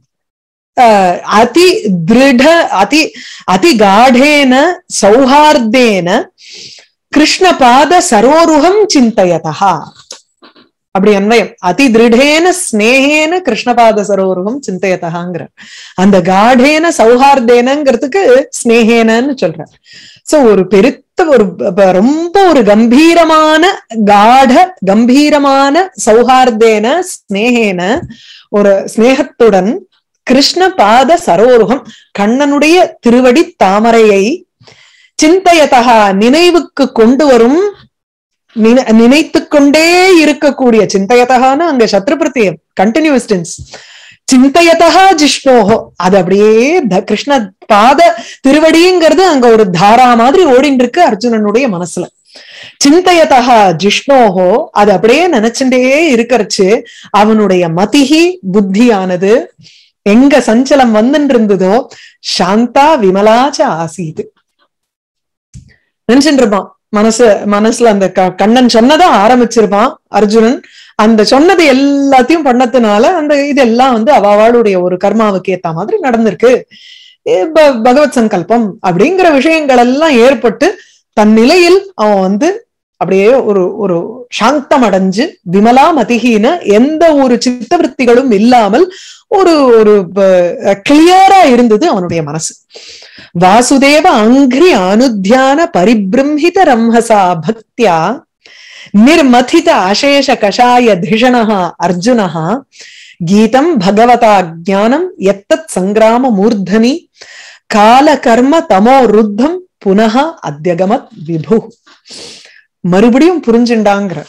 S1: அஹ், அதி திருட அதி அதி காடேன சௌஹார்தேன கிருஷ்ணபாத சரோருகம் சிந்தயதா அப்படி அன்வயம் அதி திருடேன ஸ்னேகேன கிருஷ்ணபாத சரோருகம் சிந்தயதகாங்கிற அந்த காடேன சௌஹார்தேனங்கிறதுக்கு ஸ்னேகேனன்னு சொல்ற சோ ஒரு பெருத்த ஒரு ப- ப- ரொம்ப ஒரு கம்பீரமான காட கம்பீரமான சௌஹார்தேன ஸ்னேகேன ஒரு ஸ்னேகத்துடன் கிருஷ்ண பாத சரோருகம் கண்ணனுடைய திருவடி தாமரையை சிந்தையதகா நினைவுக்கு கொண்டு வரும் நினை- நினைத்துக் கொண்டே இருக்கக்கூடிய சிந்தையதகான்னு அங்க சத்ருபிரத்தியம் கண்டினியூஸ் டென்ஸ் சிந்தையதகா ஜிஷ்ணோஹோ அது அப்படியே த- கிருஷ்ண பாத திருவடிங்கிறது அங்க ஒரு தாரா மாதிரி ஓடின்னு இருக்கு அர்ஜுனனுடைய மனசுல சிந்தையதகா ஜிஷ்ணோஹோ அது அப்படியே நினைச்சுட்டே இருக்கறச்சு அவனுடைய மதிஹி புத்தியானது எங்க சஞ்சலம் வந்துட்டு இருந்ததோ சாந்தா விமலாச்ச ஆசீது நினைச்சுட்டு இருப்பான் மனசு மனசுல அந்த க- கண்ணன் சொன்னதா ஆரம்பிச்சிருப்பான் அர்ஜுனன் அந்த சொன்னது எல்லாத்தையும் பண்ணதுனால அந்த இதெல்லாம் வந்து அவாவாளுடைய ஒரு கர்மாவுக்கு ஏத்த மாதிரி நடந்திருக்கு ஏ ப- பகவத் சங்கல்பம் அப்படிங்கிற விஷயங்கள் எல்லாம் ஏற்பட்டு தன் நிலையில் அவன் வந்து அப்படியே ஒரு ஒரு சாந்தம் அடைஞ்சு விமலா மதிஹீன எந்த ஒரு சித்தவൃத்திகளும் இல்லாமல் ஒரு ஒரு கிளியரா இருந்தது அவனுடைய மனசு வாசுதேவ அங்கிரி அனுத்தியான பரிபிரம்ஹித ரம்ஹசா பக்தியா நிர்மதித அசேஷ கஷாய திஷணः அர்ஜுனः கீதம் பகவதா ஜானம் எத்தத் சங்கிராம மூர்தனி கால கர்ம தமோ ருத்தம் புனக அத்தியகமத் விபு மறுபடியும் புரிஞ்சுண்டாங்கிற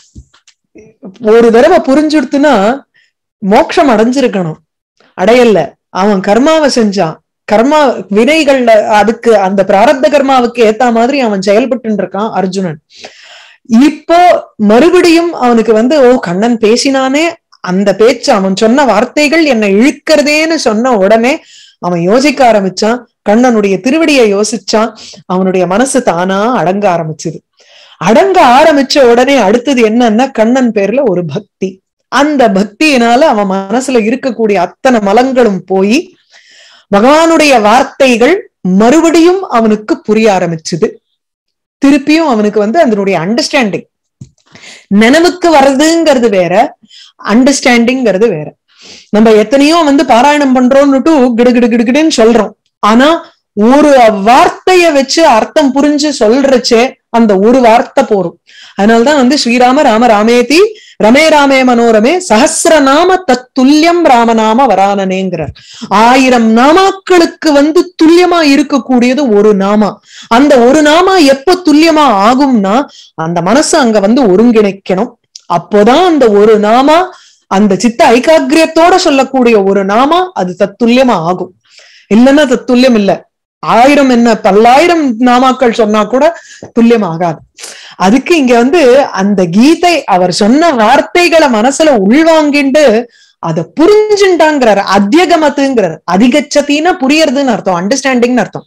S1: ஒரு தடவை புரிஞ்சுடுத்துனா மோட்சம் அடைஞ்சிருக்கணும் அடையல அவன் கர்மாவை செஞ்சான் கர்மா வினைகள்ல அதுக்கு அந்த பிராரப்த கர்மாவுக்கு ஏத்த மாதிரி அவன் செயல்பட்டு இருக்கான் அர்ஜுனன் இப்போ மறுபடியும் அவனுக்கு வந்து ஓ கண்ணன் பேசினானே அந்த பேச்சு அவன் சொன்ன வார்த்தைகள் என்னை இழுக்கிறதேன்னு சொன்ன உடனே அவன் யோசிக்க ஆரம்பிச்சான் கண்ணனுடைய திருவடியை யோசிச்சான் அவனுடைய மனசு தானா அடங்க ஆரம்பிச்சது அடங்க ஆரம்பிச்ச உடனே அடுத்தது என்னன்னா கண்ணன் பேர்ல ஒரு பக்தி அந்த பக்தியினால அவன் மனசுல இருக்கக்கூடிய அத்தனை மலங்களும் போய் பகவானுடைய வார்த்தைகள் மறுபடியும் அவனுக்கு புரிய ஆரம்பிச்சுது திருப்பியும் அவனுக்கு வந்து அதனுடைய அண்டர்ஸ்டாண்டிங் நினைவுக்கு வர்றதுங்கிறது வேற அண்டர்ஸ்டாண்டிங்கிறது வேற நம்ம எத்தனையோ வந்து பாராயணம் பண்றோம்னுட்டு கிடு கிடு கிடுகிடுன்னு சொல்றோம் ஆனா ஒரு வார்த்தைய வச்சு அர்த்தம் புரிஞ்சு சொல்றச்சே அந்த ஒரு வார்த்தை போரும் அதனால்தான் வந்து ஸ்ரீராம ராம ராமேதி ரமே ராமே மனோரமே சஹசிரநாம தத்துல்யம் ராமநாம வரானனேங்கிறார் ஆயிரம் நாமாக்களுக்கு வந்து துல்லியமா இருக்கக்கூடியது ஒரு நாமா அந்த ஒரு நாமா எப்ப துல்லியமா ஆகும்னா அந்த மனசு அங்க வந்து ஒருங்கிணைக்கணும் அப்போதான் அந்த ஒரு நாமா அந்த சித்த ஐகாகிரியத்தோட சொல்லக்கூடிய ஒரு நாமா அது தத்துல்யமா ஆகும் இல்லைன்னா தத்துல்யம் இல்ல ஆயிரம் என்ன பல்லாயிரம் நாமாக்கள் சொன்னா கூட துல்லியம் ஆகாது அதுக்கு இங்க வந்து அந்த கீதை அவர் சொன்ன வார்த்தைகளை மனசுல உள்வாங்கிண்டு அத புரிஞ்சுட்டாங்கிறார் அத்தியகமத்துங்கிறார் அதிகச்சத்தின்னா புரியறதுன்னு அர்த்தம் அண்டர்ஸ்டாண்டிங்னு அர்த்தம்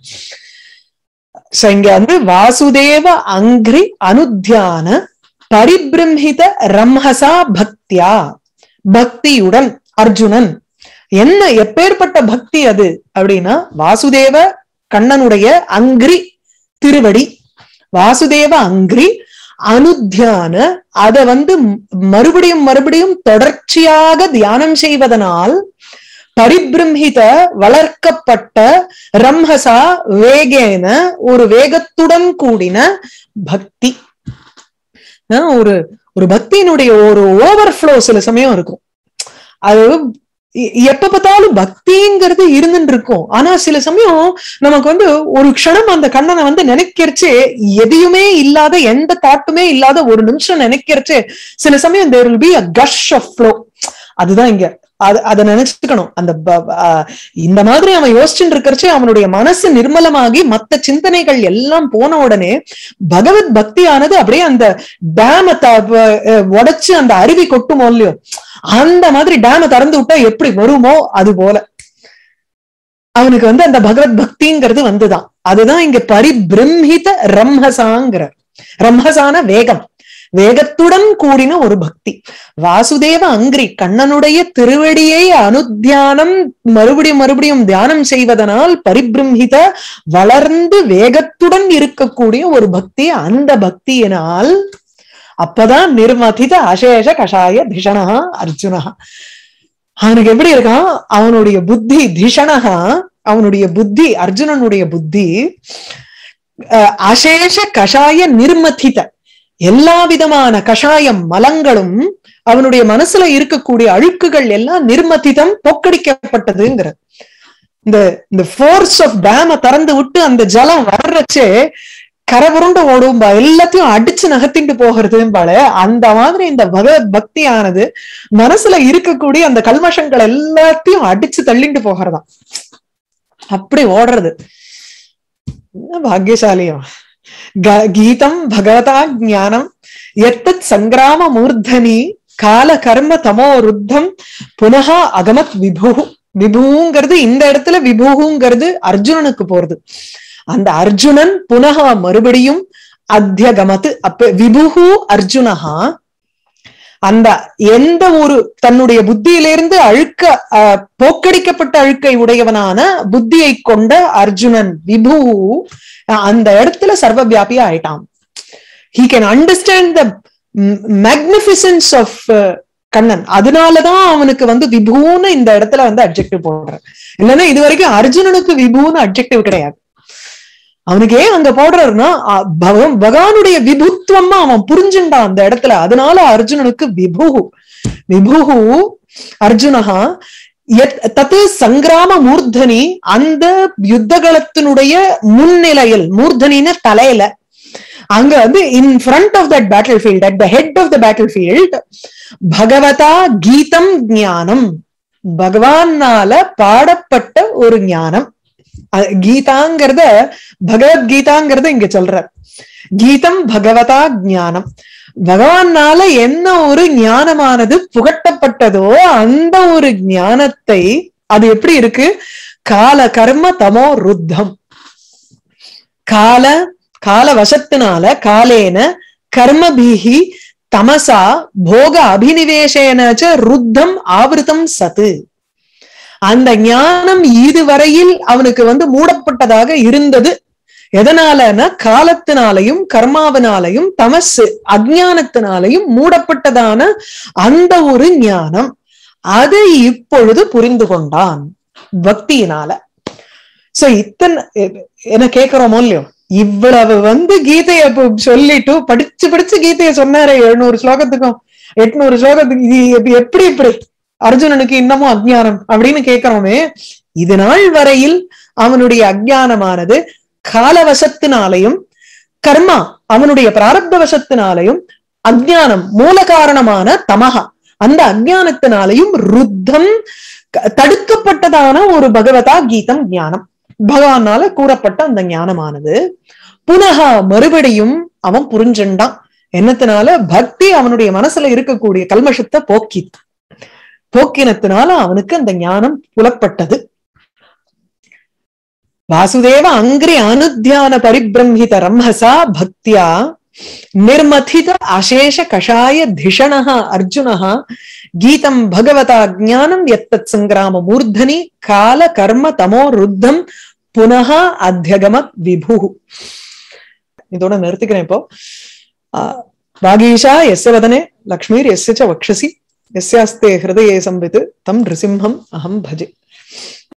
S1: சோ இங்க வந்து வாசுதேவ அங்கிரி அனுத்தியான பரிபிரம்ஹித ரம்ஹசா பக்தியா பக்தியுடன் அர்ஜுனன் என்ன எப்பேற்பட்ட பக்தி அது அப்படின்னா வாசுதேவ கண்ணனுடைய அங்கிரி திருவடி வாசுதேவ அங்கிரி அனுத்தியான அத வந்து மறுபடியும் மறுபடியும் தொடர்ச்சியாக தியானம் செய்வதனால் பரிபிரம்ஹித வளர்க்கப்பட்ட ரம்ஹசா வேகேன ஒரு வேகத்துடன் கூடின பக்தி ஒரு ஒரு பக்தியினுடைய ஒரு ஓவர்ஃப்ளோ சில சமயம் இருக்கும் அது எப்ப பார்த்தாலும் பக்திங்கிறது இருந்துட்டு இருக்கும் ஆனா சில சமயம் நமக்கு வந்து ஒரு க்ஷணம் அந்த கண்ணனை வந்து நினைக்கிறச்சே எதையுமே இல்லாத எந்த தாட்டுமே இல்லாத ஒரு நிமிஷம் நினைக்கிறச்சே சில சமயம் தேர் வில் பி அ கஷ் ஆஃப் ஃப்ளோ அதுதான் இங்க அது அதை நினைச்சுக்கணும் அந்த இந்த மாதிரி அவன் யோசிச்சுட்டு இருக்கிறச்சே அவனுடைய மனசு நிர்மலமாகி மத்த சிந்தனைகள் எல்லாம் போன உடனே பகவத் பக்தியானது அப்படியே அந்த டேம உடைச்சு அந்த அருவி கொட்டுமோ இல்லையோ அந்த மாதிரி டேம திறந்து விட்டா எப்படி வருமோ அது போல அவனுக்கு வந்து அந்த பகவத் பக்திங்கிறது வந்துதான் அதுதான் இங்க பரிபிரம்ஹித ரம்ஹசாங்கிற ரம்ஹசான வேகம் வேகத்துடன் கூடின ஒரு பக்தி வாசுதேவ அங்கிரி கண்ணனுடைய திருவடியை அனுத்தியானம் மறுபடியும் மறுபடியும் தியானம் செய்வதனால் பரிபிரம்ஹித வளர்ந்து வேகத்துடன் இருக்கக்கூடிய ஒரு பக்தி அந்த பக்தியினால் அப்பதான் நிர்மதித அசேஷ கஷாய திஷணா அர்ஜுனா அவனுக்கு எப்படி இருக்கான் அவனுடைய புத்தி திஷணகா அவனுடைய புத்தி அர்ஜுனனுடைய புத்தி அசேஷ கஷாய நிர்மதித எல்லா விதமான கஷாயம் மலங்களும் அவனுடைய மனசுல இருக்கக்கூடிய அழுக்குகள் எல்லாம் நிர்மதிதம் போக்கடிக்கப்பட்டதுங்கிற இந்த இந்த ஃபோர்ஸ் ஆஃப் டேம திறந்து விட்டு அந்த ஜலம் வர்றச்சே கரபுருண்டு ஓடும்பா எல்லாத்தையும் அடிச்சு நகர்த்திட்டு போகிறதும்பால அந்த மாதிரி இந்த பகவத் பக்தியானது மனசுல இருக்கக்கூடிய அந்த கல்மஷங்கள் எல்லாத்தையும் அடிச்சு தள்ளிட்டு போகிறதாம் அப்படி ஓடுறது பாக்கியசாலியம் கீதம் பகவதா ஜானம் எத்தத் சங்கிராம மூர்தனி கால கர்ம தமோ ருத்தம் புனக அகமத் விபு விபுங்கிறது இந்த இடத்துல விபுங்கிறது அர்ஜுனனுக்கு போறது அந்த அர்ஜுனன் புனகா மறுபடியும் அத்தியகமத்து அப்ப விபுகு அர்ஜுனஹா அந்த எந்த ஒரு தன்னுடைய புத்தியிலிருந்து அழுக்க அஹ், போக்கடிக்கப்பட்ட அழுக்கை உடையவனான புத்தியை கொண்ட அர்ஜுனன் விபு அஹ், அந்த இடத்துல சர்வவியாபியா ஆயிட்டான் he can understand the magnificence of Kannan அதனாலதான் அவனுக்கு வந்து விபுன்னு இந்த இடத்துல வந்து அப்ஜெக்டிவ் போடுறேன் இல்லைன்னா இது வரைக்கும் அர்ஜுனனுக்கு விபுன்னு அப்ஜெக்டிவ் கிடையாது அவனுக்கு ஏன் அங்க போடுறாருன்னா அ- பகவ- பகவானுடைய விபுத்துவமா அவன் புரிஞ்சுண்டான் அந்த இடத்துல அதனால அர்ஜுனனுக்கு விபு விபு அர்ஜுனஹா எத்- தத்து சங்கிராம மூர்தனி அந்த யுத்தகலத்தினுடைய முன்னிலையில் மூர்தனின்னு தலையில அங்க வந்து in front of that battlefield at the head of the battlefield பகவதா கீதம் ஞானம் பகவானால பாடப்பட்ட ஒரு ஞானம் அஹ் கீதாங்கிறத பகவத்கீதாங்கிறத இங்க சொல்ற கீதம் பகவதா ஞானம் பகவானால என்ன ஒரு ஞானமானது புகட்டப்பட்டதோ அந்த ஒரு ஞானத்தை அது எப்படி இருக்கு கால கர்ம தமோ ருத்தம் கால கால வசத்தினால காலேன கர்மபீஹி தமசா போக அபினிவேசேனச்ச ருத்தம் ஆவிருத்தம் சத்து அந்த ஞானம் இதுவரையில் அவனுக்கு வந்து மூடப்பட்டதாக இருந்தது எதனாலனா காலத்தினாலையும் கர்மாவினாலையும் தமசு அஜ்ஞானத்தினாலையும் மூடப்பட்டதான அந்த ஒரு ஞானம் அதை இப்பொழுது புரிந்து கொண்டான் பக்தியினால சோ இத்தனை எ- என்ன கேக்குறோமோ இல்லையோ இவ்வளவு வந்து கீதைய இப்ப சொல்லிட்டு படிச்சு படிச்சு கீதைய சொன்னாரு எழுநூறு ஸ்லோகத்துக்கும் எட்நூறு ஸ்லோகத்துக்கு இது எப்ப- எப்படி இப்படி அர்ஜுனனுக்கு இன்னமும் அஜ்ஞானம் அப்படின்னு கேட்கிறோமே இது நாள் வரையில் அவனுடைய அஜ்ஞானமானது காலவசத்தினாலையும் கர்மா அவனுடைய பிராரப்த வசத்தினாலையும் அஜ்ஞானம் மூல காரணமான தமகா அந்த அஜ்ஞானத்தினாலையும் ருத்தம் க- தடுக்கப்பட்டதான ஒரு பகவதா கீதம் ஞானம் பகவானால கூறப்பட்ட அந்த ஞானமானது புனகா மறுபடியும் அவன் புரிஞ்சுண்டான் என்னத்தினால பக்தி அவனுடைய மனசுல இருக்கக்கூடிய கல்மஷத்தை போக்கி போக்கினத்தினால அவனுக்கு அந்த ஞானம் புலப்பட்டது வாசுதேவ அங்கிரி அனுத்தியான பரிபிரம்ஹித ரம்ஹசா பக்தியா நிர்மதித அசேஷ கஷாய திஷணः அர்ஜுனः கீதம் பகவதா ஜானம் எத்தத் சங்கிராம மூர்தனி கால கர்ம தமோ ருத்தம் புனः அத்தியகம விபு இதோட நிறுத்திக்கிறேன் இப்போ ஆஹ், வாகீஷா எஸ்ய வதனே லக்ஷ்மீர் எஸ்ய ச வக்ஷசி எஸ்யாஸ்தே ஹிருதயே சம்பித்து தம் நிருசிம்ஹம் அகம் பஜே